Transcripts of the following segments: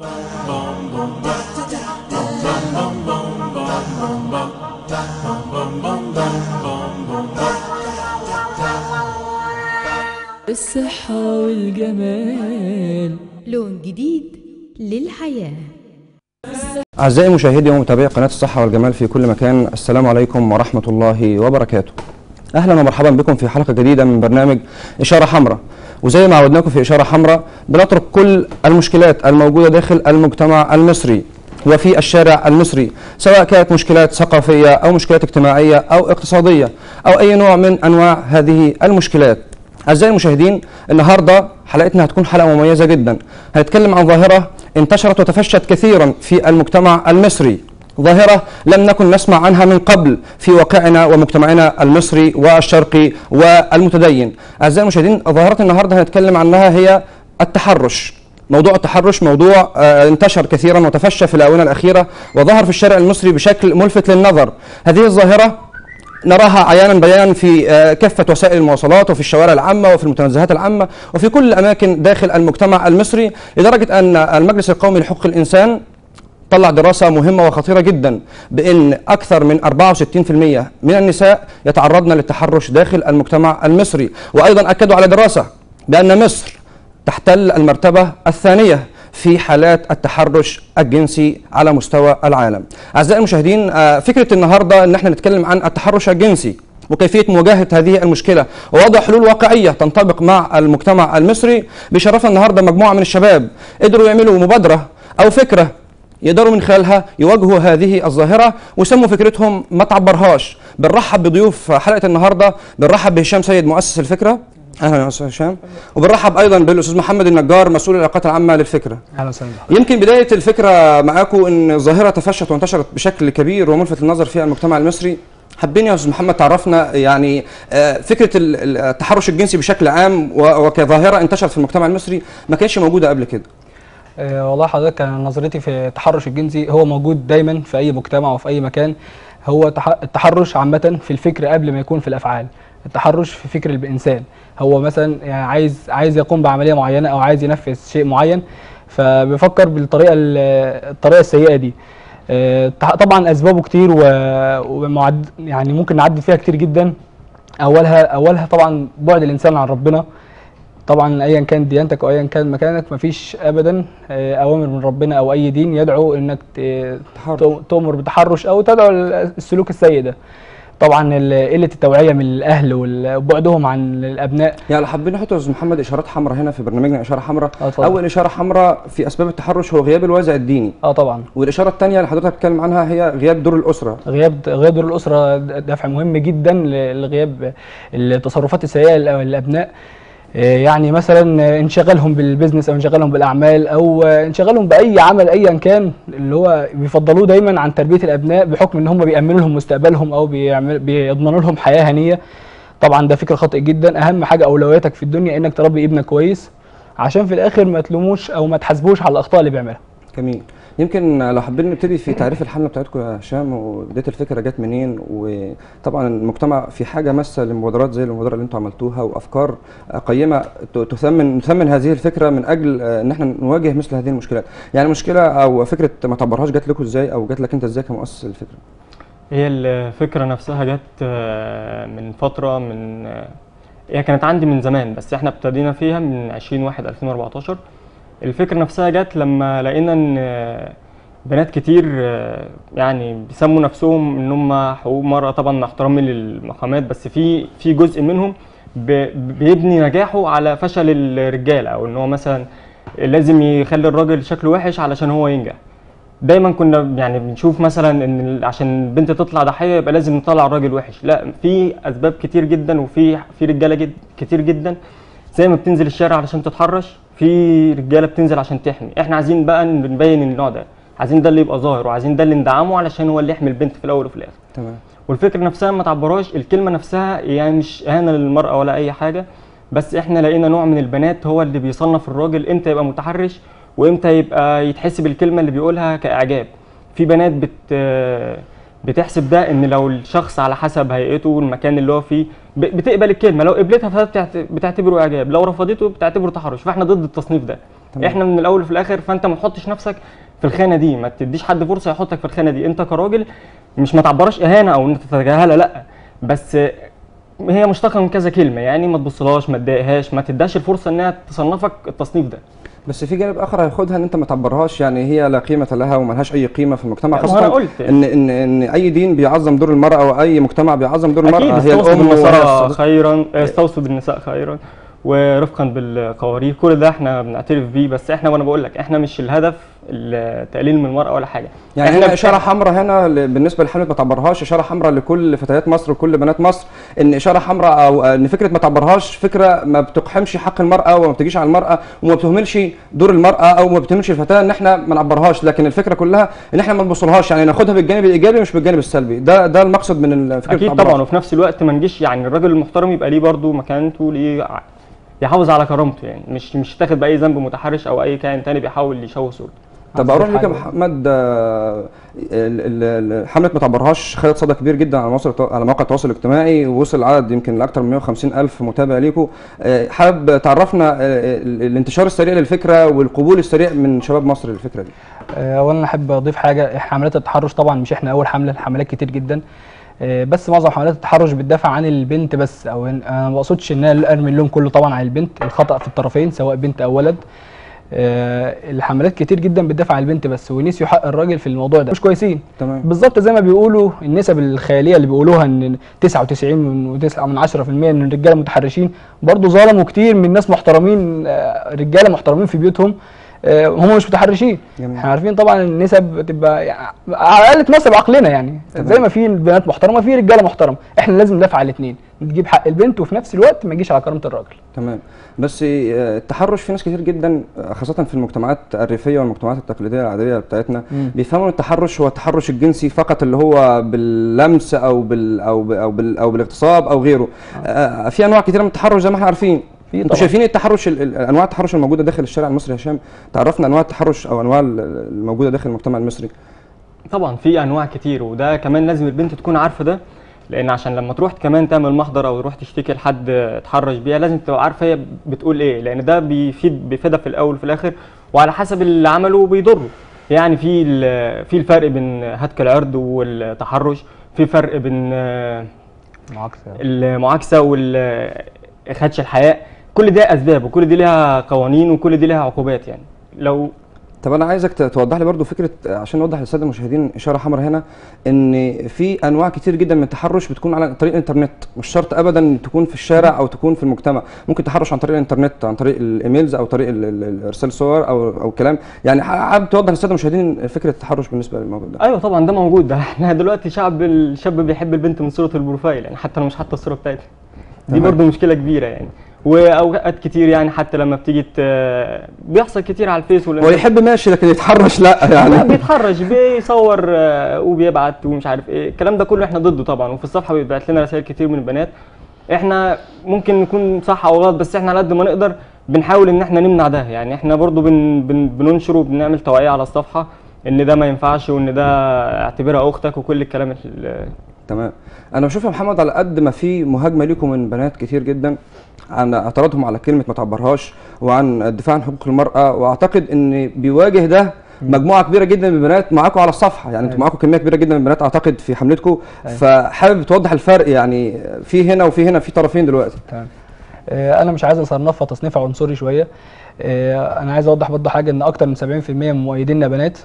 الصحة والجمال لون جديد للحياة أعزائي مشاهدي ومتابعي قناة الصحة والجمال في كل مكان السلام عليكم ورحمة الله وبركاته أهلا ومرحبا بكم في حلقة جديدة من برنامج إشارة حمراء وزي ما عودناكم في إشارة حمراء بنترك كل المشكلات الموجودة داخل المجتمع المصري وفي الشارع المصري سواء كانت مشكلات ثقافية أو مشكلات اجتماعية أو اقتصادية أو أي نوع من أنواع هذه المشكلات أعزائي المشاهدين النهاردة حلقتنا هتكون حلقة مميزة جدا هنتكلم عن ظاهرة انتشرت وتفشت كثيرا في المجتمع المصري ظاهرة لم نكن نسمع عنها من قبل في واقعنا ومجتمعنا المصري والشرقي والمتدين أعزائي المشاهدين ظاهرة النهاردة هنتكلم عنها هي التحرش موضوع التحرش موضوع آه، انتشر كثيرا وتفشى في الآونة الأخيرة وظهر في الشارع المصري بشكل ملفت للنظر هذه الظاهرة نراها عيانا بيانا في آه، كافة وسائل المواصلات وفي الشوارع العامة وفي المتنزهات العامة وفي كل الأماكن داخل المجتمع المصري لدرجة أن المجلس القومي لحقوق الإنسان طلع دراسة مهمة وخطيرة جدا بأن أكثر من 64% من النساء يتعرضن للتحرش داخل المجتمع المصري وأيضا أكدوا على دراسة بأن مصر تحتل المرتبة الثانية في حالات التحرش الجنسي على مستوى العالم. أعزائي المشاهدين آه، فكرة النهاردة أن احنا نتكلم عن التحرش الجنسي وكيفية مواجهة هذه المشكلة ووضع حلول واقعية تنطبق مع المجتمع المصري بشرفنا النهاردة مجموعة من الشباب قدروا يعملوا مبادرة أو فكرة يقدروا من خلالها يواجهوا هذه الظاهرة ويسموا فكرتهم ما تعبرهاش بنرحب بضيوف حلقة النهاردة بنرحب بهشام سيد مؤسس الفكرة اهلا يا استاذ هشام وبنرحب ايضا بالاستاذ محمد النجار مسؤول العلاقات العامه للفكره اهلا وسهلا بحضرتك. يمكن بدايه الفكره معاكم ان ظاهره تفشت وانتشرت بشكل كبير وملفت للنظر في المجتمع المصري حابين يا استاذ محمد تعرفنا يعني آه، فكره ال- ال- التحرش الجنسي بشكل عام و- وكظاهره انتشرت في المجتمع المصري ما كانتش موجوده قبل كده آه والله حضرتك انا نظرتي في التحرش الجنسي هو موجود دايما في اي مجتمع وفي اي مكان هو تح- التحرش عامه في الفكر قبل ما يكون في الافعال التحرش في فكر الانسان هو مثلا يعني عايز عايز يقوم بعمليه معينه او عايز ينفذ شيء معين فبيفكر بالطريقه ال- الطريقه السيئه دي آه، تح- طبعا اسبابه كتير و- ومعد يعني ممكن نعدي فيها كتير جدا اولها اولها طبعا بعد الانسان عن ربنا طبعا ايا كان ديانتك او ايا كان مكانك مفيش ابدا آه، اوامر من ربنا او اي دين يدعو انك ت- تحرش. ت- تؤمر بالتحرش او تدعو السلوك السيء ده طبعا ال- قله التوعيه من الاهل وال- وبعدهم عن الابناء يعني لو حابين نحط يا استاذ محمد اشارات حمراء هنا في برنامجنا اشاره حمراء آه، اتفضل. اول اشاره حمراء في اسباب التحرش هو غياب الوازع الديني اه طبعا والاشاره الثانيه اللي حضرتك بتتكلم عنها هي غياب دور الاسره غياب غياب دور الاسره دفع مهم جدا ل- لغياب التصرفات السيئه لل- للابناء آه، يعني مثلا آه، انشغالهم بالبزنس او انشغالهم بالاعمال او آه، انشغالهم باي عمل ايا كان اللي هو بيفضلوه دايما عن تربيه الابناء بحكم ان هم بيامنوا لهم مستقبلهم او بيعمل- بيضمنوا لهم حياه هنيه طبعا ده فكر خاطئ جدا اهم حاجه اولوياتك في الدنيا انك تربي ابنك كويس عشان في الاخر ما تلوموش او ما تحاسبوش على الاخطاء اللي بيعملها جميل يمكن لو حابين نبتدي في تعريف الحمله بتاعتكم يا هشام وبدايه الفكره جت منين وطبعا المجتمع في حاجه ماسه لمبادرات زي المبادره اللي انتم عملتوها وافكار قيمه ت- تثمن نثمن هذه الفكره من اجل آه، ان احنا نواجه مثل هذه المشكلات يعني مشكله او فكره ما تعبرهاش جت لكم ازاي او جت لك انت ازاي كمؤسس الفكره هي الفكرة نفسها جت آه، من فترة من آه، هي كانت عندي من زمان بس احنا ابتدينا فيها من 20 واحد 2014 الفكرة نفسها جت لما لقينا ان آه، بنات كتير آه، يعني بيسموا نفسهم ان هم حقوق مرأة طبعا مع احترامي للمقامات بس في في جزء منهم ب- بيبني نجاحه على فشل الرجالة او ان هو مثلا لازم يخلي الراجل شكله وحش علشان هو ينجح دايما كنا يعني بنشوف مثلا ان ال- عشان البنت تطلع ضحيه يبقى لازم نطلع الراجل وحش لا في اسباب كتير جدا وفي في رجاله جد كتير جدا زي ما بتنزل الشارع علشان تتحرش في رجاله بتنزل عشان تحمي احنا عايزين بقى نبين النوع ده عايزين ده اللي يبقى ظاهر وعايزين ده اللي ندعمه علشان هو اللي يحمي البنت في الاول وفي الاخر تمام والفكره نفسها ما تعبرهاش الكلمه نفسها يعني مش اهانه للمراه ولا اي حاجه بس احنا لقينا نوع من البنات هو اللي بيصنف الراجل امتى يبقى متحرش وامتى يبقى يتحسب الكلمه اللي بيقولها كاعجاب في بنات بت بتحسب ده ان لو الشخص على حسب هيئته والمكان اللي هو فيه ب- بتقبل الكلمه لو قبلتها فبتعتبره اعجاب لو رفضته بتعتبره تحرش فاحنا ضد التصنيف ده تمام. احنا من الاول وفي الاخر فانت ما تحطش نفسك في الخانه دي ما تديش حد فرصه يحطك في الخانه دي انت كراجل مش ما تعبرهاش اهانه او ان انت تتجاهلها لا بس هي مشتقه من كذا كلمه يعني ما تبصلهاش ما تضايقهاش ما تديهاش الفرصه انها تصنفك التصنيف ده بس في جانب اخر هياخدها ان انت ما تعبرهاش يعني هي لا قيمه لها وملهاش اي قيمه في المجتمع ما خاصه أنا قلت. ان ان ان اي دين بيعظم دور المراه واي مجتمع بيعظم دور اكيد المراه هي استوصوا الام وهي بالنساء الصديقة. خيرا استوصوا بالنساء خيرا ورفقا بالقوارير كل ده احنا بنعترف بيه بس احنا وانا بقول لك احنا مش الهدف التقليل من المراه ولا حاجه يعني احنا هنا بت- اشاره حمراء هنا ل- بالنسبه لحمله ما تعبرهاش اشاره حمراء لكل فتيات مصر وكل بنات مصر ان اشاره حمراء او ان فكره ما تعبرهاش فكره ما بتقحمش حق المراه وما بتجيش على المراه وما بتهملش دور المراه او ما بتهملش الفتاه ان احنا ما نعبرهاش لكن الفكره كلها ان احنا ما نبصلهاش يعني ناخدها بالجانب الايجابي مش بالجانب السلبي ده ده المقصد من ال- فكره اكيد التعبرهاش. طبعا وفي نفس الوقت ما نجيش يعني الراجل المحترم يبقى ليه برضه مكانته ليه ع- يحافظ على كرامته يعني مش مش تاخد باي ذنب متحرش او اي كائن تاني بيحاول يشوه صورته طب عايز اروح أضيف لك يا حاجة. محمد آه، ال- ال- ال- حمله ما تعبرهاش خدت صدى كبير جدا على مصر على مواقع التواصل الاجتماعي ووصل العدد يمكن لاكثر من 150 الف متابع ليكم آه، حابب تعرفنا آه، ال- الانتشار السريع للفكره والقبول السريع من شباب مصر للفكره دي آه، اولا احب اضيف حاجه حملات التحرش طبعا مش احنا اول حمله حملات كتير جدا آه، بس معظم حملات التحرش بتدافع عن البنت بس او إن- انا ما بقصدش ان انا ارمي اللوم كله طبعا على البنت الخطا في الطرفين سواء بنت او ولد آه، الحملات كتير جدا بتدافع عن البنت بس ونسيوا حق الراجل في الموضوع ده مش كويسين تمام بالظبط زي ما بيقولوا النسب الخياليه اللي بيقولوها ان 99 من 9 من 10% من الرجاله متحرشين برضه ظلموا كتير من ناس محترمين آه، رجاله محترمين في بيوتهم آه، هم مش متحرشين جميل. احنا عارفين طبعا النسب بتبقى يعني على الاقل تناسب عقلنا يعني تمام. زي ما في بنات محترمه في رجاله محترمه احنا لازم ندافع على الاثنين نجيب حق البنت وفي نفس الوقت ما يجيش على كرامه الراجل تمام بس آه، التحرش في ناس كتير جدا آه، خاصة في المجتمعات الريفية والمجتمعات التقليدية العادية بتاعتنا مم. بيفهموا ان التحرش هو التحرش الجنسي فقط اللي هو باللمس او بال او ب- او بال او بالاغتصاب او غيره آه، في انواع كتيرة من التحرش زي ما احنا عارفين في انتوا طبعا. شايفين ايه التحرش ال- ال- انواع التحرش الموجودة داخل الشارع المصري يا هشام تعرفنا انواع التحرش او انواع ال- الموجودة داخل المجتمع المصري طبعا في انواع كتير وده كمان لازم البنت تكون عارفه ده لان عشان لما تروح كمان تعمل محضر او تروح تشتكي لحد اتحرش بيها لازم تبقى عارفه هي بتقول ايه لان ده بيفيد بيفيدها في الاول وفي الاخر وعلى حسب اللي عمله بيضره يعني في ال- في الفرق بين هتك العرض والتحرش في فرق بين آه، معاكسه المعاكسه والخدش الحياء كل ده اسباب وكل دي ليها قوانين وكل دي ليها عقوبات يعني لو طب انا عايزك ت- توضح لي برضو فكره عشان نوضح للساده المشاهدين اشاره حمراء هنا ان في انواع كتير جدا من التحرش بتكون على طريق الانترنت مش شرط ابدا تكون في الشارع او تكون في المجتمع ممكن تحرش عن طريق الانترنت عن طريق الايميلز او طريق ال- ال- ال- ارسال صور او او كلام يعني حابب توضح للساده المشاهدين فكره التحرش بالنسبه للموضوع ده ايوه طبعا ده موجود ده احنا دلوقتي شعب الشاب بيحب البنت من صوره البروفايل يعني حتى لو مش حاطه الصوره بتاعتها دي تمام. برضو مشكله كبيره يعني واوقات كتير يعني حتى لما بتيجي ت- بيحصل كتير على الفيس هو والإنترنت. يحب ماشي لكن يتحرش لا لا يعني بيتحرش بيصور آه، وبيبعت ومش عارف ايه الكلام ده كله احنا ضده طبعا وفي الصفحه بيبعت لنا رسائل كتير من البنات احنا ممكن نكون صح او غلط بس احنا على قد ما نقدر بنحاول ان احنا نمنع ده يعني احنا برضو بن بن بننشر وبنعمل توعيه على الصفحه ان ده ما ينفعش وان ده اعتبرها اختك وكل الكلام ال- تمام انا بشوف يا محمد على قد ما في مهاجمه ليكم من بنات كتير جدا عن اعتراضهم على كلمه ما تعبرهاش وعن الدفاع عن حقوق المراه واعتقد ان بيواجه ده مجموعه كبيره جدا من البنات معاكم على الصفحه يعني انتوا أيوة. معاكم كميه كبيره جدا من البنات اعتقد في حملتكم أيوة. فحابب توضح الفرق يعني في هنا وفي هنا في طرفين دلوقتي تمام آه، انا مش عايز اصنفها تصنيف عنصري شويه آه، انا عايز اوضح برضه حاجه ان اكتر من 70% من مؤيديننا بنات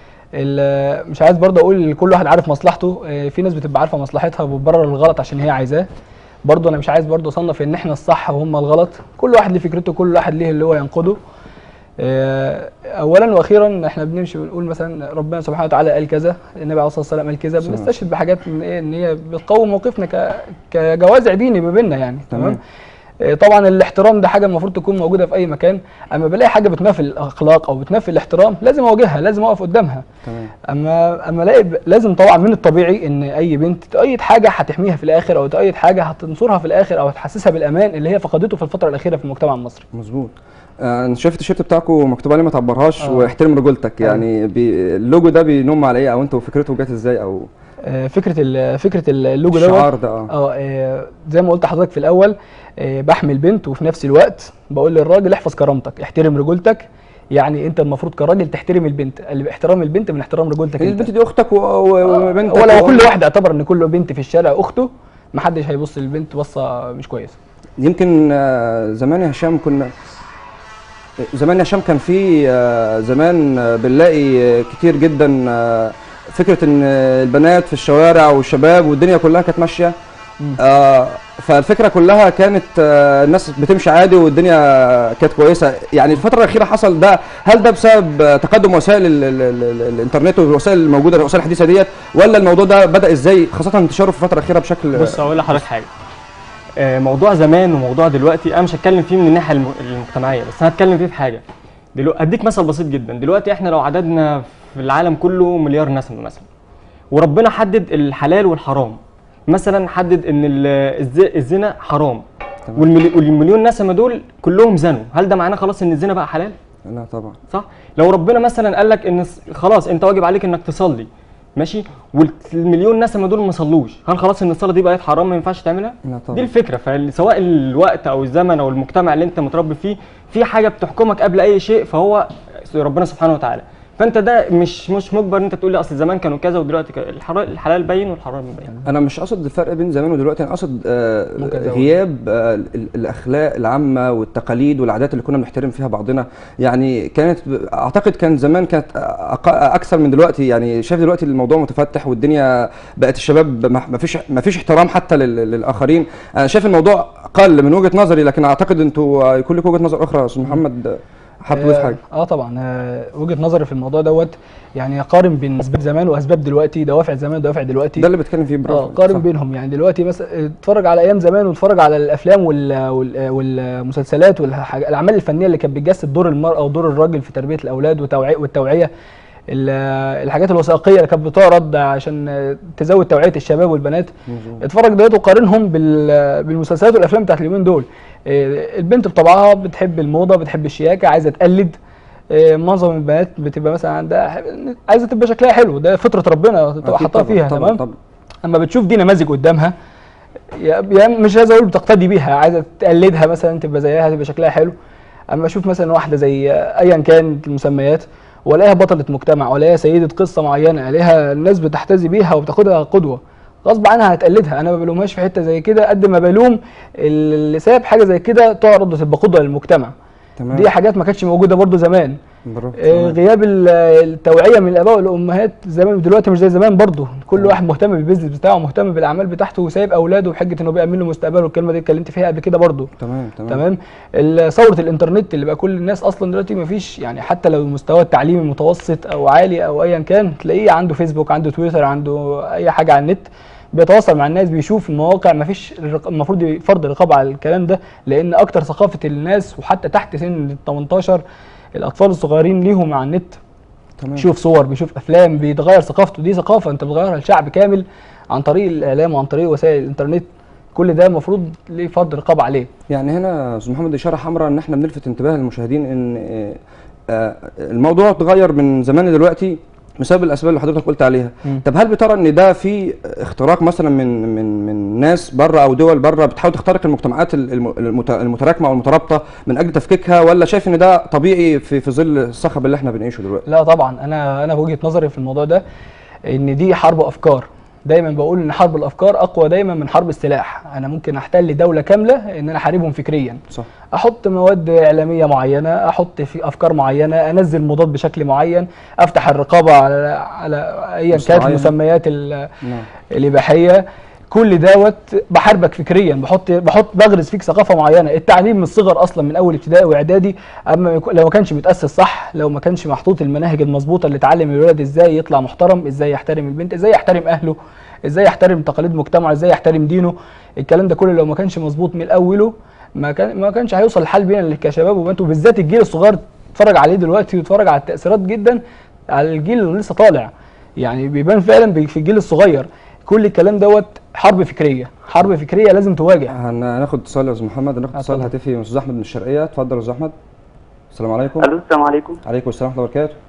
ال- مش عايز برضه اقول كل واحد عارف مصلحته آه، في ناس بتبقى عارفه مصلحتها وبتبرر الغلط عشان هي عايزاه برضه انا مش عايز برضه اصنف ان احنا الصح وهم الغلط كل واحد ليه فكرته كل واحد ليه اللي هو ينقده آه، اولا واخيرا احنا بنمشي بنقول مثلا ربنا سبحانه وتعالى قال كذا النبي عليه الصلاه والسلام قال كذا سلام. بنستشهد بحاجات ان ايه ان هي بتقوم موقفنا ك كجوازع ديني ما بيننا يعني تمام. تمام آه، طبعا الاحترام ده حاجه المفروض تكون موجوده في اي مكان اما بلاقي حاجه بتنافي الاخلاق او بتنافي الاحترام لازم اواجهها لازم اقف قدامها تمام اما اما الاقي ب- لازم طبعا من الطبيعي ان اي بنت تؤيد حاجه هتحميها في الاخر او تؤيد حاجه هتنصرها في الاخر او هتحسسها بالامان اللي هي فقدته في الفتره الاخيره في المجتمع المصري مظبوط آه، انا شايف التيشيرت بتاعكم مكتوب عليه ما تعبرهاش آه. واحترم رجولتك يعني بي اللوجو ده بينم على ايه او انتوا فكرته جت ازاي او آه، فكره ال- فكره اللوجو دوت الشعار ده اه اه آه، زي ما قلت لحضرتك في الاول آه، بحمي البنت وفي نفس الوقت بقول للراجل احفظ كرامتك احترم رجولتك يعني انت المفروض كراجل تحترم البنت اللي احترام البنت من احترام رجولتك هي انت البنت دي اختك و- و- وبنتك ولو و- كل واحد اعتبر ان كل بنت في الشارع اخته محدش هيبص للبنت بصه مش كويسه يمكن آه، زمان يا هشام كنا زمان يا هشام كان في آه، زمان آه، بنلاقي آه، كتير جدا آه، فكره ان آه، البنات في الشوارع والشباب والدنيا كلها كانت ماشيه آه، فالفكره كلها كانت آه، الناس بتمشي عادي والدنيا كانت كويسه يعني الفتره الاخيره حصل ده هل ده بسبب آه، تقدم وسائل ال- ال- ال- ال- الانترنت والوسائل الموجوده الوسائل الحديثه ديت ولا الموضوع ده بدا ازاي خاصه انتشاره في الفتره الاخيره بشكل بص اقول لحضرتك حاجه آه، موضوع زمان وموضوع دلوقتي انا مش هتكلم فيه من الناحيه الم- المجتمعيه بس انا هتكلم فيه في حاجه دلوقتي اديك مثل بسيط جدا دلوقتي احنا لو عددنا في العالم كله مليار نسمه مثلا وربنا حدد الحلال والحرام مثلا حدد ان ال- الز- الزنا حرام تمام. والملي- والمليون نسمه دول كلهم زنوا هل ده معناه خلاص ان الزنا بقى حلال لا طبعا صح لو ربنا مثلا قال لك ان س- خلاص انت واجب عليك انك تصلي ماشي والمليون نسمه دول ما صلوش هل خلاص ان الصلاه دي بقت حرام ما ينفعش تعملها لا دي طبعا الفكره فسواء الوقت او الزمن او المجتمع اللي انت متربي فيه في حاجه بتحكمك قبل اي شيء فهو ربنا سبحانه وتعالى فانت ده مش مش مجبر ان انت تقول لي اصل زمان كانوا كذا ودلوقتي كذا. الحر- الحلال باين والحرام باين انا مش قصد الفرق بين زمان ودلوقتي انا قصد آه، ممكن أزود. غياب آه، ال- الاخلاق العامه والتقاليد والعادات اللي كنا بنحترم فيها بعضنا يعني كانت اعتقد كان زمان كانت أق- اكثر من دلوقتي يعني شايف دلوقتي الموضوع متفتح والدنيا بقت الشباب ما ما فيش ما فيش احترام حتى لل- للاخرين انا شايف الموضوع قل من وجهه نظري لكن اعتقد انتوا يكون لكم وجهه نظر اخرى يا استاذ محمد حابب تضيف آه، حاجه اه طبعا آه وجهه نظري في الموضوع دوت يعني اقارن بين اسباب زمان واسباب دلوقتي دوافع زمان ودوافع دلوقتي ده اللي بتكلم فيه اه برافو قارن صح. بينهم يعني دلوقتي مثلا اتفرج على ايام زمان واتفرج على الافلام وال وال والامسلسلات والاعمال الفنيه اللي كانت بتجسد دور المراه ودور الراجل في تربيه الاولاد وتوعيه والتوعيه ال- الحاجات الوثائقيه اللي كانت بتعرض عشان تزود توعيه الشباب والبنات مظبوط. اتفرج دلوقتي وقارنهم بال- بالمسلسلات والافلام بتاعت اليومين دول إيه، البنت بطبعها بتحب الموضه بتحب الشياكه عايزه تقلد إيه، معظم البنات بتبقى مثلا عندها عايزه تبقى شكلها حلو ده فطره ربنا تبقى أكيد حاطاها طبعاً، فيها طبعاً تمام طبعا اما بتشوف دي نماذج قدامها يا يا مش عايز اقول بتقتدي بيها عايزه تقلدها مثلا تبقى زيها تبقى شكلها حلو اما اشوف مثلا واحده زي ايا كانت المسميات والاقيها بطله مجتمع والاقيها سيده قصه معينه الاقيها الناس بتحتذي بيها وبتاخدها قدوه غصب عنها هتقلدها انا ما بلومهاش في حته زي كده قد ما بلوم اللي ساب حاجه زي كده تعرض وتبقى قدوه للمجتمع تمام دي حاجات ما كانتش موجوده برضو زمان برافو آه، تمام. غياب ال- التوعيه من الاباء والامهات زمان دلوقتي مش زي زمان برضه كل واحد مهتم بالبيزنس بتاعه مهتم بالاعمال بتاعته وسايب اولاده بحجه انه بيأمن له مستقبله والكلمه دي اتكلمت فيها قبل كده برضه تمام تمام تمام ال- ثوره الانترنت اللي بقى كل الناس اصلا دلوقتي ما فيش يعني حتى لو المستوى التعليمي متوسط او عالي او ايا كان تلاقيه عنده فيسبوك عنده تويتر عنده اي حاجه على النت بيتواصل مع الناس بيشوف المواقع ما فيش الرق- المفروض فرض رقابه على الكلام ده لان اكتر ثقافه الناس وحتى تحت سن ال 18 الاطفال الصغيرين ليهم على النت تمام بيشوف صور بيشوف افلام بيتغير ثقافته دي ثقافه انت بتغيرها لشعب كامل عن طريق الاعلام وعن طريق وسائل الانترنت كل ده المفروض ليه فرض رقابه عليه يعني هنا يا استاذ محمد اشاره حمراء ان احنا بنلفت انتباه المشاهدين ان آه، آه، الموضوع اتغير من زمان لدلوقتي بسبب الاسباب اللي حضرتك قلت عليها مم. طب هل بترى ان ده في اختراق مثلا من من من ناس بره او دول بره بتحاول تخترق المجتمعات الم- المت- المتراكمه والمترابطه من اجل تفكيكها ولا شايف ان ده طبيعي في في ظل الصخب اللي احنا بنعيشه دلوقتي لا طبعا انا انا بوجهه نظري في الموضوع ده ان دي حرب افكار دايما بقول ان حرب الافكار اقوى دايما من حرب السلاح انا ممكن احتل دوله كامله ان انا احاربهم فكريا صح احط مواد اعلاميه معينه احط في افكار معينه انزل مضاد بشكل معين افتح الرقابه على على ايا كانت مستعين. المسميات ال- نعم الاباحيه كل دوت بحاربك فكريا بحط بحط بغرس فيك ثقافه معينه التعليم من الصغر اصلا من اول ابتدائي واعدادي اما يكون- لو ما كانش متاسس صح لو ما كانش محطوط المناهج المظبوطه اللي تعلم الولد ازاي يطلع محترم ازاي يحترم البنت ازاي يحترم اهله ازاي يحترم تقاليد مجتمعه ازاي يحترم دينه الكلام ده كله لو ما كانش مظبوط من اوله ما كان ما كانش هيوصل الحال بينا كشباب وبنات وبالذات الجيل الصغير اتفرج عليه دلوقتي ويتفرج على التاثيرات جدا على الجيل اللي لسه طالع يعني بيبان فعلا بي- في الجيل الصغير كل الكلام دوت حرب فكريه حرب فكريه لازم تواجه هن- هناخد اتصال يا استاذ محمد هناخد اتصال اتفضل. هاتفي من استاذ احمد من الشرقيه اتفضل يا استاذ احمد السلام عليكم الو السلام عليكم عليكم السلام ورحمه الله وبركاته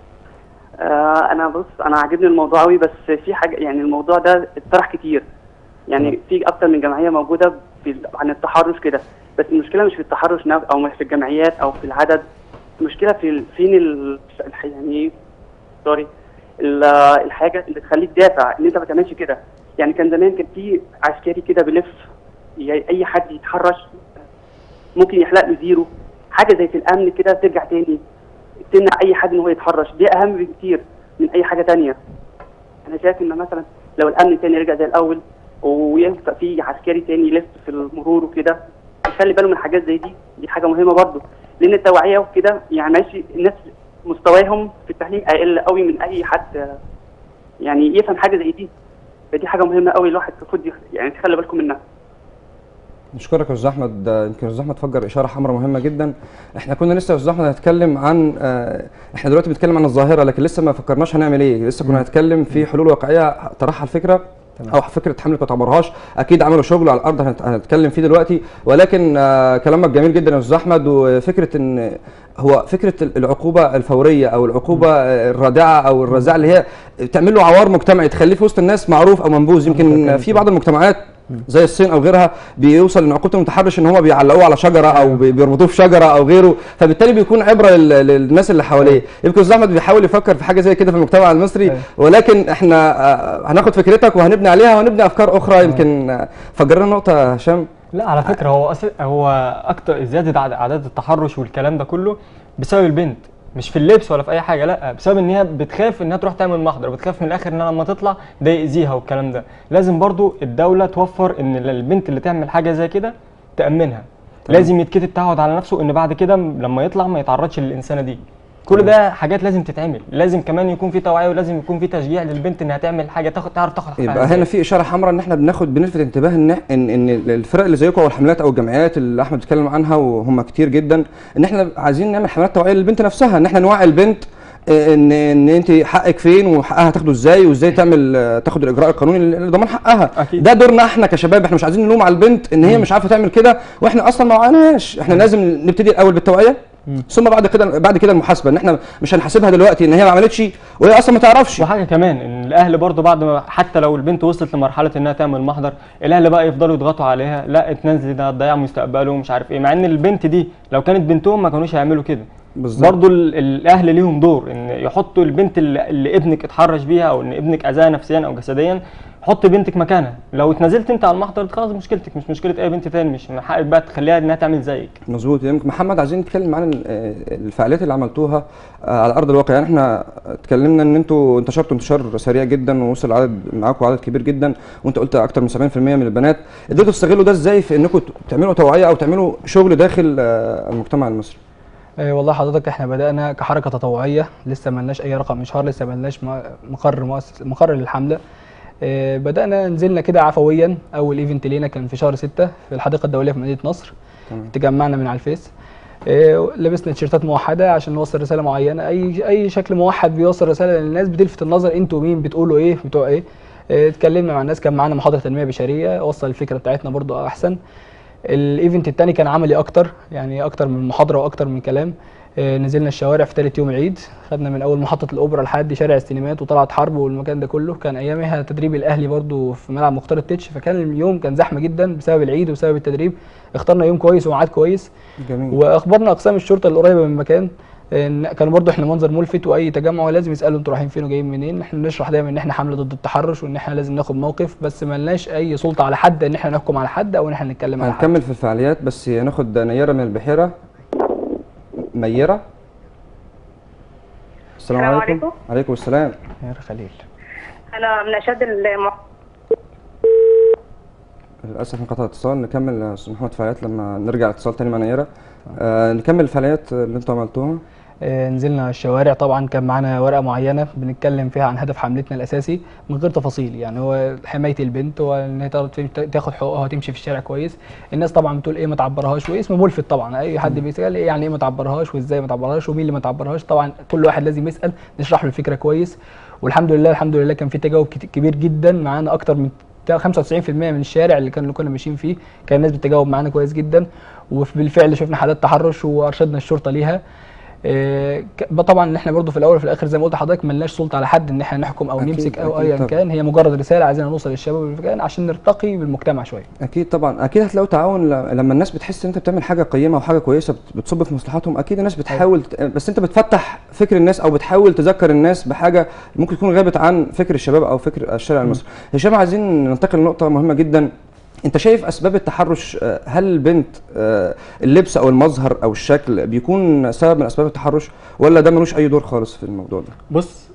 آه انا بص انا عاجبني الموضوع قوي بس في حاجه يعني الموضوع ده اتطرح كتير يعني في اكتر من جمعيه موجوده في ال- عن التحرش كده بس المشكله مش في التحرش نفسه او مش في الجمعيات او في العدد المشكله في ال- فين ال... الح- يعني سوري ال- الحاجه اللي تخليك دافع ان انت ما تعملش كده يعني كان زمان كان في عسكري كده بيلف ي- اي حد يتحرش ممكن يحلق له زيرو حاجه زي في الامن كده ترجع تاني تمنع اي حد ان هو يتحرش دي اهم بكتير من اي حاجه تانية انا شايف ان مثلا لو الامن تاني رجع زي الاول وينفع في عسكري تاني يلف في المرور وكده يخلي باله من حاجات زي دي دي حاجه مهمه برضه لان التوعيه وكده يعني ماشي الناس مستواهم في التعليم اقل قوي من اي حد آه، يعني يفهم حاجه زي دي فدي حاجه مهمه قوي الواحد المفروض يخ- يعني تخلي بالكم منها نشكرك يا استاذ احمد ده يمكن استاذ احمد فجر اشاره حمراء مهمه جدا احنا كنا لسه يا استاذ احمد هنتكلم عن آه، احنا دلوقتي بنتكلم عن الظاهره لكن لسه ما فكرناش هنعمل ايه لسه كنا هنتكلم في حلول واقعيه طرحها الفكره او فكره حمله ما تعبرهاش اكيد عملوا شغل على الارض هنت- هنتكلم فيه دلوقتي ولكن آه، كلامك جميل جدا يا استاذ احمد وفكره ان هو فكره العقوبه الفوريه او العقوبه آه، الرادعه او الرزاعه اللي هي تعمل له عوار مجتمعي تخليه في وسط الناس معروف او منبوذ يمكن في بعض المجتمعات زي الصين او غيرها بيوصل ان عقوبه المتحرش ان هم بيعلقوه على شجره او بي- بيربطوه في شجره او غيره فبالتالي بيكون عبره لل- للناس اللي حواليه يمكن استاذ احمد بيحاول يفكر في حاجه زي كده في المجتمع المصري أيوة. ولكن احنا آه، هناخد فكرتك وهنبني عليها وهنبني افكار اخرى يمكن آه، فجر لنا نقطه يا هشام لا على فكره هو أصل هو اكتر زياده عد- اعداد التحرش والكلام ده كله بسبب البنت مش في اللبس ولا في اي حاجه لا بسبب ان هي بتخاف انها تروح تعمل محضر بتخاف من الاخر انها لما تطلع ده يأذيها والكلام ده لازم برضو الدوله توفر ان البنت اللي تعمل حاجه زي كده تامنها لازم يتكتب تعهد على نفسه ان بعد كده م- لما يطلع ما يتعرضش للانسانه دي كل ده حاجات لازم تتعمل لازم كمان يكون في توعيه ولازم يكون في تشجيع للبنت انها تعمل حاجه تاخد تعرف تاخد حقها يبقى إزاي. هنا في اشاره حمراء ان احنا بناخد بنلفت انتباه ان ان ان الفرق اللي زيكم او الحملات او الجمعيات اللي احمد بيتكلم عنها وهم كتير جدا ان احنا عايزين نعمل حملات توعيه للبنت نفسها ان احنا نوعي البنت آه، ان ان انت حقك فين وحقها تاخده ازاي وازاي تعمل آه، تاخد الاجراء القانوني لضمان حقها أكيد. ده دورنا احنا كشباب احنا مش عايزين نلوم على البنت ان هي مش عارفه تعمل كده واحنا اصلا ما وعيناش احنا لازم نبتدي الاول بالتوعيه ثم بعد كده بعد كده المحاسبه ان احنا مش هنحاسبها دلوقتي ان هي ما عملتش وهي اصلا ما تعرفش وحاجه كمان ان الاهل برضو بعد ما حتى لو البنت وصلت لمرحله انها تعمل محضر الاهل بقى يفضلوا يضغطوا عليها لا اتنزلي ده هتضيع مستقبله ومش عارف ايه مع ان البنت دي لو كانت بنتهم ما كانوش هيعملوا كده بالظبط. برضو ال- الاهل ليهم دور ان يحطوا البنت اللي, اللي ابنك اتحرش بيها او ان ابنك اذاها نفسيا او جسديا حط بنتك مكانها لو اتنازلت انت على المحضر خلاص مشكلتك مش مشكله اي بنت تاني مش من حقك بقى تخليها انها تعمل زيك مظبوط يمكن محمد عايزين نتكلم عن ال- آه، الفعاليات اللي عملتوها آه، على ارض الواقع يعني احنا اتكلمنا ان انتوا انتشرتوا انتشار سريع جدا ووصل عدد معاكم عدد كبير جدا وانت قلت اكتر من 70% من البنات قدرتوا تستغلوا ده ازاي في انكم تعملوا توعيه او تعملوا شغل داخل آه، المجتمع المصري آه، والله حضرتك احنا بدأنا كحركة تطوعية لسه ملناش أي رقم إشهار لسه ملناش م- مقر مؤسس مقر للحملة آه، بدأنا نزلنا كده عفويا أول ايفنت لينا كان في شهر ستة في الحديقة الدولية في مدينة نصر تمام. تجمعنا من على الفيس آه، لبسنا تيشيرتات موحدة عشان نوصل رسالة معينة أي أي شكل موحد بيوصل رسالة للناس بتلفت النظر أنتوا مين بتقولوا إيه بتوع إيه آه، اتكلمنا مع الناس كان معانا محاضرة تنمية بشرية وصل الفكرة بتاعتنا برضو أحسن الايفنت التاني كان عملي اكتر يعني اكتر من محاضره واكتر من كلام آه، نزلنا الشوارع في ثالث يوم العيد خدنا من اول محطه الاوبرا لحد شارع السينمات وطلعت حرب والمكان ده كله كان ايامها تدريب الاهلي برضو في ملعب مختار التتش فكان اليوم كان زحمه جدا بسبب العيد وبسبب التدريب اخترنا يوم كويس وميعاد كويس جميل واخبرنا اقسام الشرطه القريبه من المكان إن كانوا برضو احنا منظر ملفت واي تجمع لازم يسالوا انتوا رايحين فين وجايين منين احنا بنشرح دايما ان احنا حمله ضد التحرش وان احنا لازم ناخد موقف بس ملناش اي سلطه على حد ان احنا نحكم على حد او ان احنا نتكلم على حد هنكمل في الفعاليات بس ناخد نيره من البحيره ميره السلام السلام عليكم عليكم. عليكم السلام يا خليل انا من اشد الم... للاسف انقطع الاتصال نكمل يا استاذ محمد فعاليات لما نرجع الاتصال تاني مع نيره آه نكمل الفعاليات اللي انتوا عملتوها آه، نزلنا الشوارع طبعا كان معانا ورقه معينه بنتكلم فيها عن هدف حملتنا الاساسي من غير تفاصيل يعني هو حمايه البنت وان هي تقدر تم- تاخد حقوقها وتمشي في الشارع كويس الناس طبعا بتقول ايه ما تعبرهاش واسم ملفت طبعا اي حد بيسال ايه يعني ايه ما تعبرهاش وازاي ما تعبرهاش ومين اللي ما تعبرهاش طبعا كل واحد لازم يسال نشرح له الفكره كويس والحمد لله الحمد لله كان في تجاوب كت- كبير جدا معانا اكتر من 95% من الشارع اللي كان اللي كنا ماشيين فيه كان الناس بتتجاوب معانا كويس جدا وبالفعل شفنا حالات تحرش وارشدنا الشرطه ليها آه، ك- بقى طبعا ان احنا برضو في الاول وفي الاخر زي ما قلت لحضرتك ملناش سلطه على حد ان احنا نحكم او أكيد، نمسك او أكيد ايا طبعا. كان هي مجرد رساله عايزين نوصل للشباب والمكان عشان نرتقي بالمجتمع شويه اكيد طبعا اكيد هتلاقوا تعاون ل- لما الناس بتحس ان انت بتعمل حاجه قيمه وحاجه كويسه بت- بتصب في مصلحتهم اكيد الناس بتحاول ت- بس انت بتفتح فكر الناس او بتحاول تذكر الناس بحاجه ممكن تكون غابت عن فكر الشباب او فكر الشارع المصري هشام عايزين ننتقل لنقطه مهمه جدا انت شايف اسباب التحرش آه، هل البنت آه، اللبس او المظهر او الشكل بيكون سبب من اسباب التحرش ولا ده ملوش اي دور خالص في الموضوع ده بص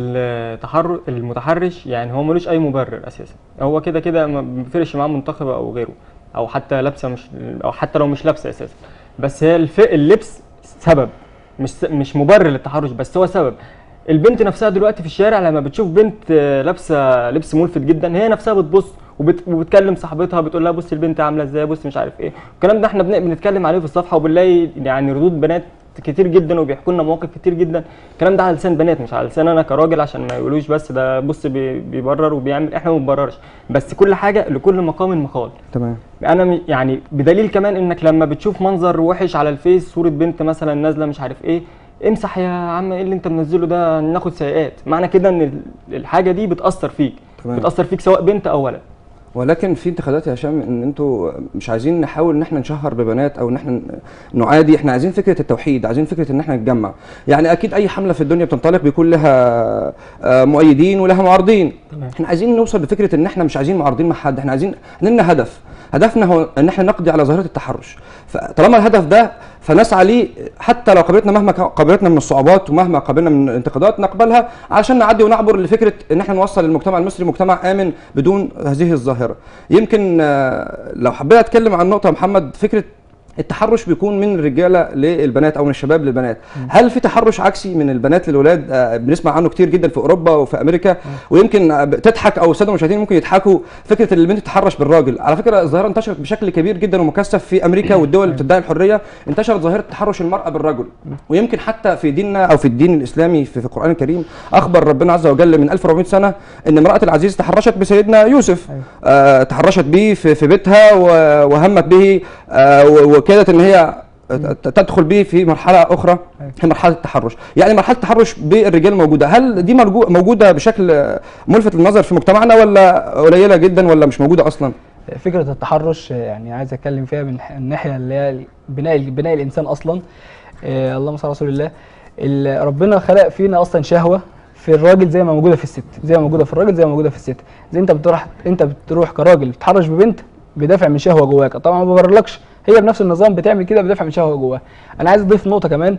التحرش المتحرش يعني هو ملوش اي مبرر اساسا هو كده كده ما بيفرقش معاه منتخبه او غيره او حتى لابسه مش او حتى لو مش لابسه اساسا بس هي الف... اللبس سبب مش س... مش مبرر للتحرش بس هو سبب البنت نفسها دلوقتي في الشارع لما بتشوف بنت آه، لابسه لبس ملفت جدا هي نفسها بتبص وبت... وبتكلم صاحبتها بتقول لها بص البنت عامله ازاي بص مش عارف ايه الكلام ده احنا بن... بنتكلم عليه في الصفحه وبنلاقي يعني ردود بنات كتير جدا وبيحكوا لنا مواقف كتير جدا الكلام ده على لسان بنات مش على لسان انا كراجل عشان ما يقولوش بس ده بص بي- بيبرر وبيعمل احنا ما بنبررش بس كل حاجه لكل مقام مقال تمام انا م- يعني بدليل كمان انك لما بتشوف منظر وحش على الفيس صوره بنت مثلا نازله مش عارف ايه امسح يا عم ايه اللي انت منزله ده ناخد سيئات معنى كده ان ال- الحاجه دي بتاثر فيك تمام. بتاثر فيك سواء بنت او ولد ولكن في انتقادات يا هشام ان انتوا مش عايزين نحاول ان احنا نشهر ببنات او ان احنا نعادي احنا عايزين فكره التوحيد عايزين فكره ان احنا نتجمع يعني اكيد اي حمله في الدنيا بتنطلق بيكون لها آه، مؤيدين ولها معارضين تمام. احنا عايزين نوصل لفكره ان احنا مش عايزين معارضين مع حد احنا عايزين لنا هدف هدفنا هو ان احنا نقضي على ظاهره التحرش فطالما الهدف ده فنسعى ليه حتى لو قابلتنا مهما كا- قابلتنا من الصعوبات ومهما قابلنا من الانتقادات نقبلها علشان نعدي ونعبر لفكره ان احنا نوصل للمجتمع المصري مجتمع امن بدون هذه الظاهره يمكن آه، لو حبيت اتكلم عن نقطه يا محمد فكره التحرش بيكون من الرجاله للبنات او من الشباب للبنات هل في تحرش عكسي من البنات للولاد آه، بنسمع عنه كتير جدا في اوروبا وفي امريكا ويمكن آه، تضحك او الساده المشاهدين ممكن يضحكوا فكره ان البنت تتحرش بالراجل على فكره الظاهره انتشرت بشكل كبير جدا ومكثف في امريكا والدول اللي بتدعي الحريه انتشرت ظاهره تحرش المراه بالرجل ويمكن حتى في ديننا او في الدين الاسلامي في, في القران الكريم اخبر ربنا عز وجل من 1400 سنه ان امراه العزيز تحرشت بسيدنا يوسف آه تحرشت به في, في بيتها و- وهمت به آه و- وكادت ان هي ت- تدخل به في مرحله اخرى هي مرحله التحرش يعني مرحله التحرش بالرجال موجوده هل دي مرجو- موجوده بشكل آه، ملفت للنظر في مجتمعنا ولا قليله جدا ولا مش موجوده اصلا فكره التحرش آه، يعني عايز اتكلم فيها من ح- الناحيه اللي هي بناء بناء الانسان اصلا آه، اللهم صل على رسول الله ال- ربنا خلق فينا اصلا شهوه في الراجل زي ما موجوده في الست زي ما موجوده في الراجل زي ما موجوده في الست زي انت بتروح انت بتروح كراجل بتتحرش ببنت بدافع من شهوه جواك طبعا ما ببررلكش هي بنفس النظام بتعمل كده بدافع من شهوه جواها انا عايز اضيف نقطه كمان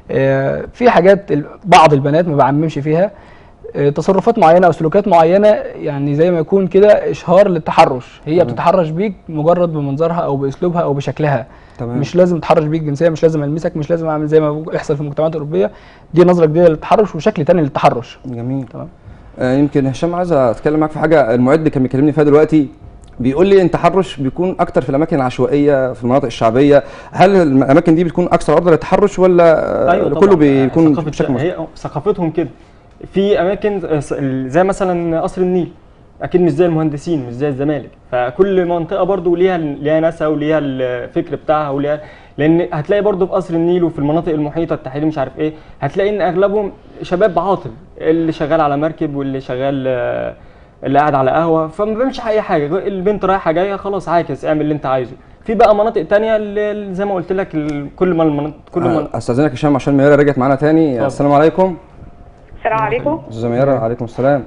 آه، في حاجات ال- بعض البنات ما بعممش فيها آه، تصرفات معينه او سلوكات معينه يعني زي ما يكون كده اشهار للتحرش هي تمام. بتتحرش بيك مجرد بمنظرها او باسلوبها او بشكلها تمام. مش لازم تتحرش بيك جنسيا مش لازم المسك مش لازم اعمل زي ما بيحصل في المجتمعات الاوروبيه دي نظره جديده للتحرش وشكل تاني للتحرش جميل تمام. آه يمكن هشام عايز اتكلم معاك في حاجه المعد كان بيكلمني فيها دلوقتي بيقول لي ان التحرش بيكون اكتر في الاماكن العشوائيه في المناطق الشعبيه هل الاماكن دي بتكون اكثر عرضه للتحرش ولا ايوه كله طبعاً. بيكون ثقافة بشكل مختلف هي ثقافتهم كده في اماكن آه، س- زي مثلا قصر النيل اكيد مش زي المهندسين مش زي الزمالك فكل منطقه برضو ليها ليها ناسها وليها الفكر بتاعها وليها لان هتلاقي برضو في قصر النيل وفي المناطق المحيطه التحرير مش عارف ايه هتلاقي ان اغلبهم شباب عاطل اللي شغال على مركب واللي شغال آه، اللي قاعد على قهوه فما بيعملش اي حاجه البنت رايحه جايه خلاص عاكس اعمل اللي انت عايزه في بقى مناطق تانية اللي زي ما قلت لك ال- كل ما المناطق كل ما آه، استاذنك هشام عشان ميارة رجعت معانا تاني اتفضل. السلام عليكم السلام عليكم استاذه ميارة عليكم السلام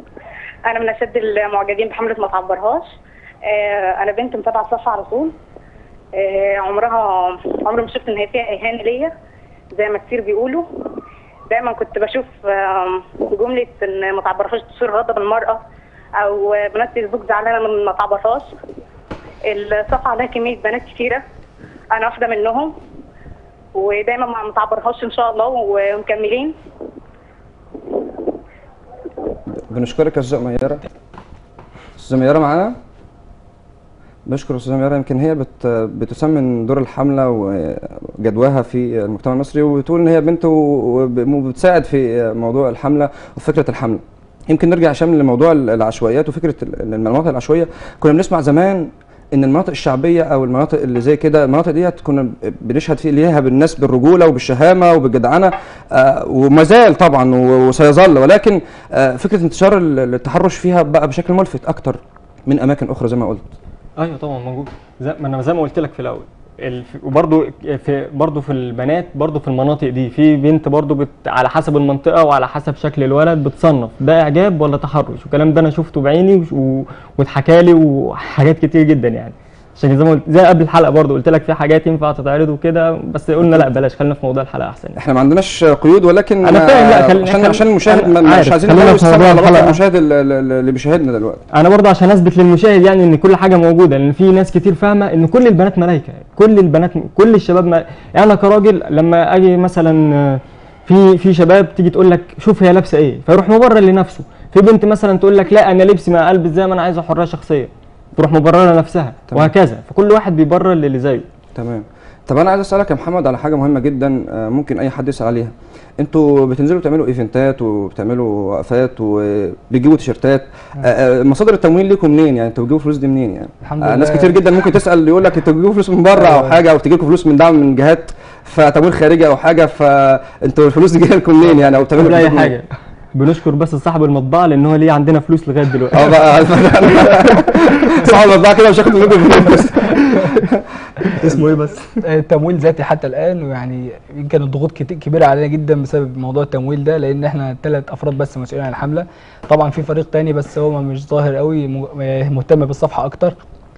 انا من اشد المعجبين بحمله ما تعبرهاش آه، انا بنت متابعه الصفحه على طول آه، عمرها عمري ما شفت ان هي فيها اهانه ليا زي ما كتير بيقولوا دايما كنت بشوف آم، جمله ان ما تعبرهاش تثير غضب المراه او آه، بنات فيسبوك زعلانه من ما تعبرهاش الصفحه عليها كميه بنات كتيره انا واحده منهم ودايما ما متعبرهاش ان شاء الله ومكملين بنشكرك يا استاذه ميارة استاذه ميارة معانا بشكر استاذه ميارة يمكن هي بت بتسمن دور الحمله وجدواها في المجتمع المصري وتقول ان هي بنت وب- وبتساعد في موضوع الحمله وفكره الحمله يمكن نرجع هشام لموضوع العشوائيات وفكره ال- المناطق العشوائيه كنا بنسمع زمان ان المناطق الشعبيه او المناطق اللي زي كده المناطق ديت كنا بنشهد فيه ليها بالناس بالرجوله وبالشهامه وبالجدعنه آه، وما زال طبعا و- وسيظل ولكن آه، فكره انتشار ال- التحرش فيها بقى بشكل ملفت اكتر من اماكن اخرى زي ما قلت ايوه طبعا موجود زي ما انا زي ما قلت لك في الاول الف... وبرضه في برضه في البنات برضه في المناطق دي في بنت برضه بت... على حسب المنطقه وعلى حسب شكل الولد بتصنف ده اعجاب ولا تحرش والكلام ده انا شفته بعيني وش- و... واتحكى لي وحاجات كتير جدا يعني عشان كده زي ما قلت زي قبل الحلقه برضه قلت لك في حاجات ينفع تتعرض وكده بس قلنا لا بلاش خلينا في موضوع الحلقه احسن احنا ما عندناش قيود ولكن أنا فاهم، لا، آه، خلي- عشان خلي- عشان المشاهد ما- أنا مش عارف، عايزين خلينا نلوث في موضوع طبعا على الحلقة. المشاهد اللي- اللي اللي بيشاهدنا دلوقتي انا برضه عشان اثبت للمشاهد يعني ان كل حاجه موجوده لان في ناس كتير فاهمه ان كل البنات ملايكه كل البنات كل الشباب مل... يعني انا كراجل لما اجي مثلا آه، في في شباب تيجي تقول لك شوف هي لابسه ايه فيروح مبرر لنفسه في بنت مثلا تقول لك لا انا لبسي ما البس زي ما انا عايزه حريه شخصيه تروح مبرره لنفسها تمام. وهكذا فكل واحد بيبرر للي زيه تمام طب انا عايز اسالك يا محمد على حاجه مهمه جدا آه، ممكن اي حد يسال عليها انتوا بتنزلوا تعملوا ايفنتات وبتعملوا وقفات وبتجيبوا تيشرتات آه، آه، مصادر التمويل ليكم منين يعني انتوا بتجيبوا فلوس دي منين يعني الحمد آه، ناس لله. كتير جدا ممكن تسال يقول لك انتوا بتجيبوا فلوس من بره او أيوة. حاجه او تجي لكم فلوس من دعم من جهات فتمويل خارجي او حاجه فانتوا الفلوس دي جايه لكم منين يعني او بتعملوا قبل اي فلوس منين؟ حاجه بنشكر بس صاحب المطبعه لان هو ليه عندنا فلوس لغايه دلوقتي اه بقى صاحب المطبعه كده مش هاخد منكم فلوس اسمه ايه بس التمويل ذاتي حتى الان ويعني يمكن الضغوط كت- كبيره علينا جدا بسبب موضوع التمويل ده لان احنا ثلاث افراد بس مسؤولين عن الحمله طبعا في فريق تاني بس هو مش ظاهر قوي م- مهتم بالصفحه اكتر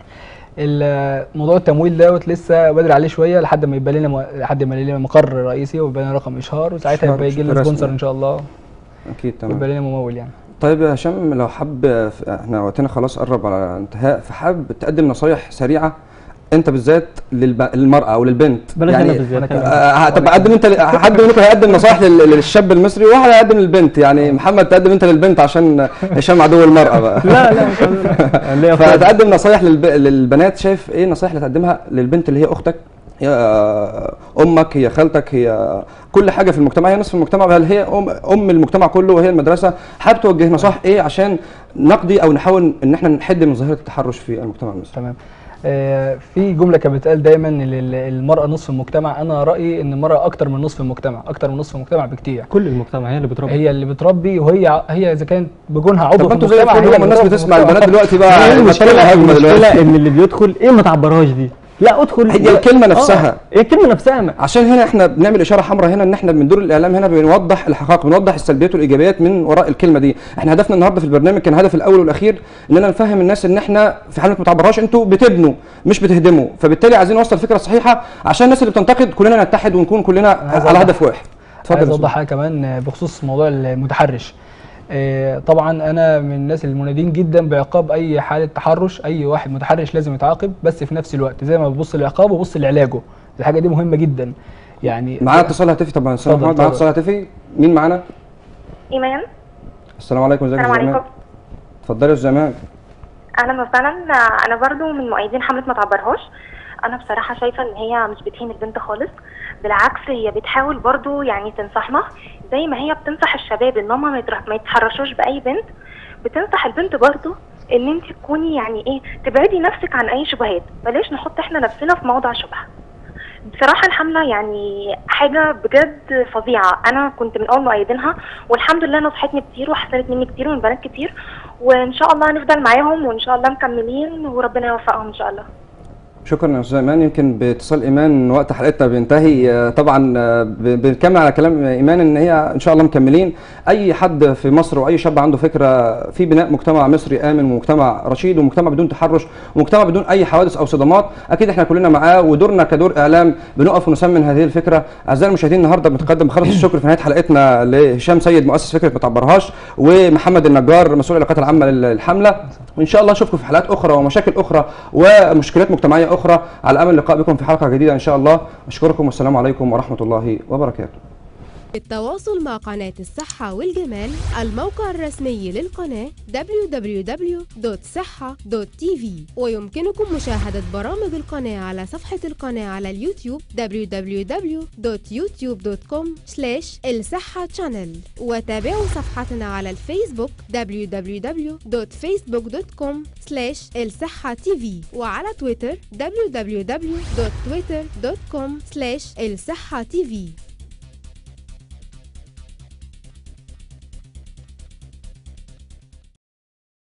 ال- موضوع التمويل دوت لسه بدري عليه شويه لحد ما يبقى لنا م- لحد ما يبقى لنا مقر رئيسي ويبقى لنا رقم اشهار وساعتها إشهار يبقى يجي لنا رسمي. سبونسر ان شاء الله اكيد تمام ويبقى لنا ممول يعني طيب يا هشام لو حب احنا وقتنا خلاص قرب على انتهاء فحابب تقدم نصايح سريعه انت بالذات للب... للمراه او للبنت بلاش انا بالذات أنا كمان. آه، طب قدم انت ل- حد منكم هيقدم نصائح لل- للشاب المصري وواحد هيقدم للبنت يعني محمد تقدم انت للبنت عشان هشام عدو المراه بقى لا لا مش عايز- ليا أفكار. فتقدم نصايح للب... للبنات شايف ايه النصايح اللي تقدمها للبنت اللي هي اختك هي آه، امك هي خالتك هي كل حاجه في المجتمع هي نصف المجتمع بل هي ام ام المجتمع كله وهي المدرسه حابب توجه نصائح ايه عشان نقضي او نحاول ان احنا نحد من ظاهره التحرش في المجتمع المصري تمام آه، في جمله كانت بتقال دايما ان ال- المراه نصف المجتمع انا رايي ان المراه اكتر من نصف المجتمع اكتر من نصف المجتمع بكتير كل المجتمع هي اللي بتربي هي اللي بتربي وهي ع- هي اذا كانت بجونها عضو طب في ما انتوا زي المجتمع الفل هي لما الناس اللي بتربي بتسمع المجتمع. البنات دلوقتي هي بقى المشكله بطلوا هجمه المشكله دلوقتي ان اللي بيدخل ايه ما تعبرهاش دي لا ادخل هي الكلمة نفسها. آه، هي الكلمه نفسها ما- عشان هنا احنا بنعمل اشاره حمراء هنا ان احنا من دور الاعلام هنا بنوضح الحقائق بنوضح السلبيات والايجابيات من وراء الكلمه دي احنا هدفنا النهارده في البرنامج كان الهدف الاول والاخير اننا نفهم الناس ان احنا في حاله ما تعبرهاش انتوا بتبنوا مش بتهدموا فبالتالي عايزين نوصل الفكره الصحيحه عشان الناس اللي بتنتقد كلنا نتحد ونكون كلنا عايز على أوضح- هدف واحد عايز يا اوضح حاجه كمان آه، بخصوص موضوع المتحرش آه، طبعا انا من الناس المنادين جدا بعقاب اي حاله تحرش اي واحد متحرش لازم يتعاقب بس في نفس الوقت زي ما ببص للعقاب وببص لعلاجه الحاجه دي مهمه جدا يعني معانا اتصال هاتفي طبعا استاذ اتفضل، محمد معانا اتفضل. اتصال هاتفي مين معانا ايمان السلام عليكم ازيك يا السلام زمان عليكم اتفضلي يا زمان اهلا وسهلا انا برضو من مؤيدين حمله ما تعبرهاش انا بصراحه شايفه ان هي مش بتهين البنت خالص بالعكس هي بتحاول برضو يعني تنصحنا زي ما هي بتنصح الشباب ان هم ما يتر- ما يتحرشوش باي بنت بتنصح البنت برضو ان انت تكوني يعني ايه تبعدي نفسك عن اي شبهات بلاش نحط احنا نفسنا في موضع شبهه بصراحة الحملة يعني حاجة بجد فظيعة أنا كنت من أول مؤيدينها والحمد لله نصحتني كتير وحسنت مني كتير ومن بنات كتير وإن شاء الله هنفضل معاهم وإن شاء الله مكملين وربنا يوفقهم إن شاء الله شكرا يا استاذ ايمان يمكن باتصال ايمان وقت حلقتنا بينتهي آه، طبعا آه، ب- بنكمل على كلام ايمان ان هي ان شاء الله مكملين اي حد في مصر واي شاب عنده فكره في بناء مجتمع مصري امن ومجتمع رشيد ومجتمع بدون تحرش ومجتمع بدون اي حوادث او صدمات اكيد احنا كلنا معاه ودورنا كدور اعلام بنقف ونسمن هذه الفكره اعزائي المشاهدين النهارده بنتقدم بخالص الشكر في نهايه حلقتنا لهشام سيد مؤسس فكره ما تعبرهاش ومحمد النجار مسؤول العلاقات العامه للحمله وان شاء الله اشوفكم في حلقات اخرى ومشاكل اخرى ومشكلات مجتمعيه اخرى على امل اللقاء بكم في حلقه جديده ان شاء الله اشكركم والسلام عليكم ورحمه الله وبركاته بالتواصل مع قناة الصحة والجمال الموقع الرسمي للقناة www.صحة.tv ويمكنكم مشاهدة برامج القناة على صفحة القناة على اليوتيوب www.youtube.com الصحة channel وتابعوا صفحتنا على الفيسبوك www.facebook.com الصحة tv وعلى تويتر www.twitter.com الصحة tv